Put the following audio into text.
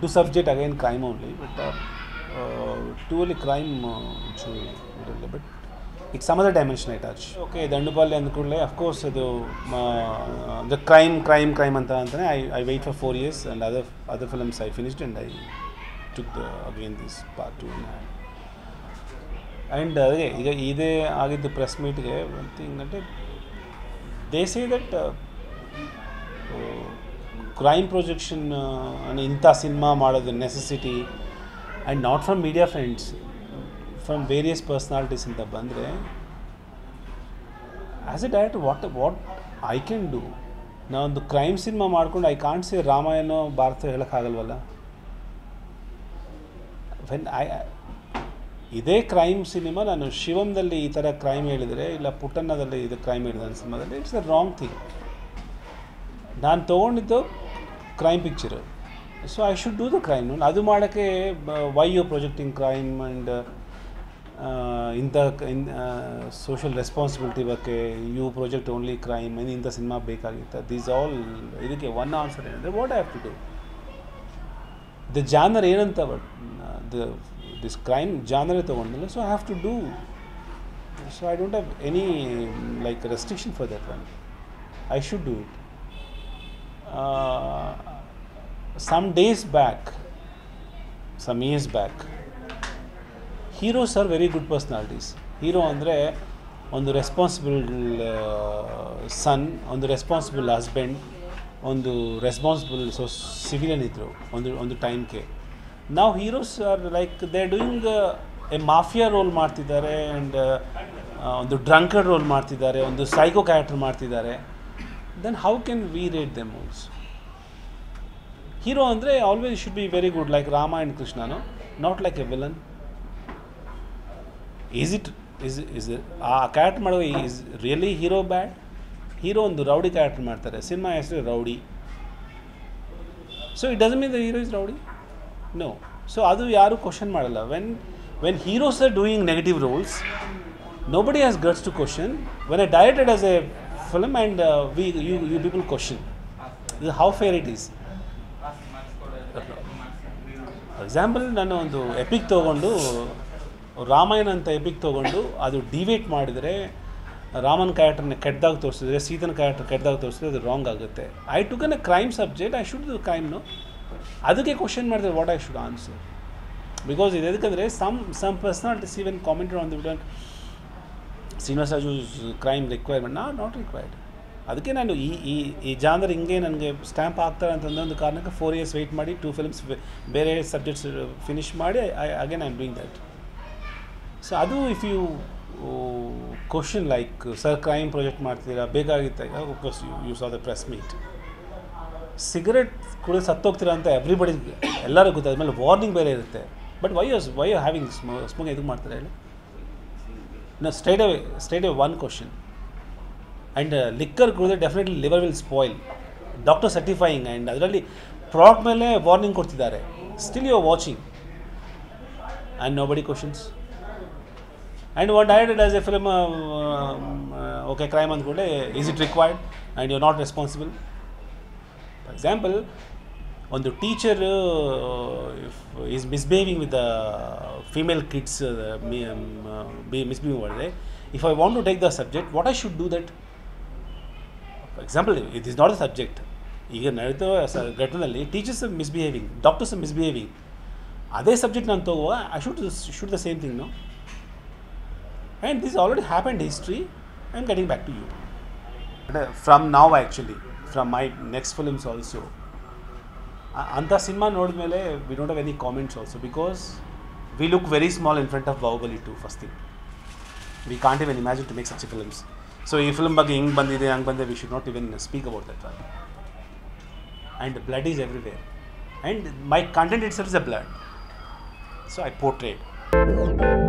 to subject again crime only, but uh, uh, truly crime ಒಂಚೂರು ಇರಲ್ಲ but ಈಗ some other dimension I touch okay Dandupalya ಅಂದ ಕೂಡಲೇ of course ಅದು ದ ಕ್ರೈಮ್ ಕ್ರೈಮ್ ಕ್ರೈಮ್ ಅಂತ ಅಂತಾನೆ I I wait for four years and other other films I finished and I took the again this part two and ಅದೇ ಈಗ ಇದೇ ಆಗಿದ್ದು press ಮೀಟ್ಗೆ ಒಂದು ಥಿಂಗ್ ಅಂದರೆ they say that crime projection ಇಂಥ ಸಿನಿಮಾ ಮಾಡೋದು necessity and not from media friends from various personalities ಅಂತ ಬಂದರೆ as a director what what I can do ನಾವೊಂದು ಕ್ರೈಮ್ ಸಿನಿಮಾ ಮಾಡ್ಕೊಂಡು I can't see Ramayana Bharat ಹೇಳೋಕ್ಕಾಗಲ್ವಲ್ಲ when I ಇದೇ crime cinema ನಾನು ಶಿವಮ್ದಲ್ಲಿ ಈ ಥರ ಕ್ರೈಮ್ ಹೇಳಿದರೆ ಇಲ್ಲ ಪುಟ್ಟಣ್ಣದಲ್ಲಿ ಇದು ಕ್ರೈಮ್ ಹೇಳಿದ ನನ್ನ ಸಿನಿಮಾದಲ್ಲಿ ಇಟ್ಸ್ ಅ ರಾಂಗ್ ಥಿಂಗ್ ನಾನು ತೊಗೊಂಡಿದ್ದು crime picture so I should do the crime ಅದು ಮಾಡೋಕ್ಕೆ why you projecting crime and ಇಂಥ ಇನ್ ಸೋಷಿಯಲ್ ರೆಸ್ಪಾನ್ಸಿಬಿಲಿಟಿ ಬಗ್ಗೆ ಯು ಪ್ರೊಜೆಕ್ಟ್ ಓನ್ಲಿ ಕ್ರೈಮ್ ಇಂಥ ಸಿನಿಮಾ ಬೇಕಾಗಿತ್ತು ದೀಸ್ ಆಲ್ ಇದಕ್ಕೆ ಒನ್ ಆನ್ಸರ್ ಏನಂದರೆ what I have to do the genre ಏನಂತ but the this crime ಜಾನರೇ ತೊಗೊಂಡಿಲ್ಲ so I have to do so I don't have any like restriction for that one I should do it some days back, some years back, heroes are very good personalities. Hero ಅಂದರೆ ಒಂದು responsible son ಒಂದು responsible husband ಒಂದು responsible so civilian ಇದ್ದರು ಒಂದು ಒಂದು ಟೈಮ್ಗೆ ನಾವು heroes are like they are doing a mafia role ಮಾಡ್ತಿದ್ದಾರೆ ಆ್ಯಂಡ್ ಒಂದು ಡ್ರಂಕರ್ ರೋಲ್ ಮಾಡ್ತಿದ್ದಾರೆ ಒಂದು ಸೈಕೋ ಕ್ಯಾರೆಕ್ಟರ್ ಮಾಡ್ತಿದ್ದಾರೆ then how can we rate them also hero ಅಂದರೆ always should be very good like Rama and ಕೃಷ್ಣನು not like a villain is it is is ಆ character ಮಾಡುವ is really hero bad hero ಒಂದು rowdy character ಮಾಡ್ತಾರೆ cinema ಹೆಸರು rowdy so it doesn't mean the hero is rowdy no so ಅದು ಯಾರು question ಮಾಡಲ್ಲ when when heroes are doing negative roles nobody has guts to question when I directed as a film and we you you people question ಇದು how fair it is example ನಾನು ಒಂದು EPIC ತೊಗೊಂಡು ರಾಮಾಯಣ ಅಂತ EPIC ತೊಗೊಂಡು ಅದು deviate ಮಾಡಿದರೆ ರಾಮನ್ ಕ್ಯಾರೆಕ್ಟರ್ನ ಕೆಟ್ಟದಾಗ ತೋರಿಸಿದ್ರೆ ಸೀತನ ಕ್ಯಾರೆಕ್ಟರ್ ಕೆಟ್ಟದಾಗ ತೋರಿಸಿದ್ರೆ ಅದು ರಾಂಗ್ ಆಗುತ್ತೆ I took on a crime subject I should ಕ್ರೈಮ್ನು ಅದಕ್ಕೆ ಕ್ವಶನ್ ಮಾಡಿದ್ರೆ what I should answer because ಇದು ಎದಕ್ಕಂದರೆ some some personalities even commented on the ವಿಡನ್ ಶ್ರೀನಿವಾಸ ರಾಜು ಕ್ರೈಮ್ ರಿಕ್ವೈರ್ಮೆಂಟ್ ನಾ ನಾಟ್ ರಿಕ್ವೈರ್ಡ್ ಅದಕ್ಕೆ ನಾನು ಈ ಈ ಈ ಜಾನರ್ ಹಿಂಗೆ ನನಗೆ ಸ್ಟ್ಯಾಂಪ್ ಆಗ್ತಾರೆ ಅಂತ ಒಂದು ಕಾರಣಕ್ಕೆ ಫೋರ್ ಇಯರ್ಸ್ ವೆಯ್ಟ್ ಮಾಡಿ ಟೂ ಫಿಲ್ಮ್ಸ್ ಬೇರೆ ಸಬ್ಜೆಕ್ಟ್ಸ್ ಫಿನಿಷ್ ಮಾಡಿ I again I am doing that so ಅದು if you question like sir crime project ಮಾಡ್ತೀರಾ ಬೇಕಾಗಿತ್ತ course you you saw the press meet cigarette ಕೂಡ ಸತ್ತೋಗ್ತೀರಾ ಅಂತ ಎವ್ರಿಬಡಿ ಎಲ್ಲರಿಗೂ ಗೊತ್ತಾದ ಮೇಲೆ ವಾರ್ನಿಂಗ್ ಬೇರೆ ಇರುತ್ತೆ but why yes why you having smo smoke ಎದಕ್ಕೆ ಮಾಡ್ತಾರೆ ಹೇಳಿ ನಾ straight away straight away one question and liquor ಕುಡಿದ್ರೆ definitely liver will spoil doctor certifying and ಅದರಲ್ಲಿ ಪ್ರಾಡಕ್ಟ್ ಮೇಲೆ ವಾರ್ನಿಂಗ್ ಕೊಡ್ತಿದ್ದಾರೆ still you are watching and nobody questions and what I did as a film okay crime ಅಂದ್ಕೊಂಡೆ is it required and you not responsible for example ಒಂದು teacher is misbehaving with the female kids misbehave ಮಾಡಿದ್ರೆ if I want to take the subject what I should do that for example it is not the subject ಈಗ ನಡೆದ ಸ ಘಟನೆಯಲ್ಲಿ teachers misbehaving doctors misbehaving ಅದೇ subject ನಾನು ತಗೋವಾಗ I should should the same thing no and this already happen history I am getting back to you from now actually from my next films also ಅಂಥ cinema ನೋಡಿದ್ಮೇಲೆ we don't have any comments also because we look very small in front of Baahubali two first thing we can't even imagine to make such films so ಈ film ಬಗ್ಗೆ ಹಿಂಗೆ ಬಂದಿದೆ ಹಂಗೆ ಬಂದೆ we should not even speak about that one and blood is everywhere and my content it's is a blood so I portrait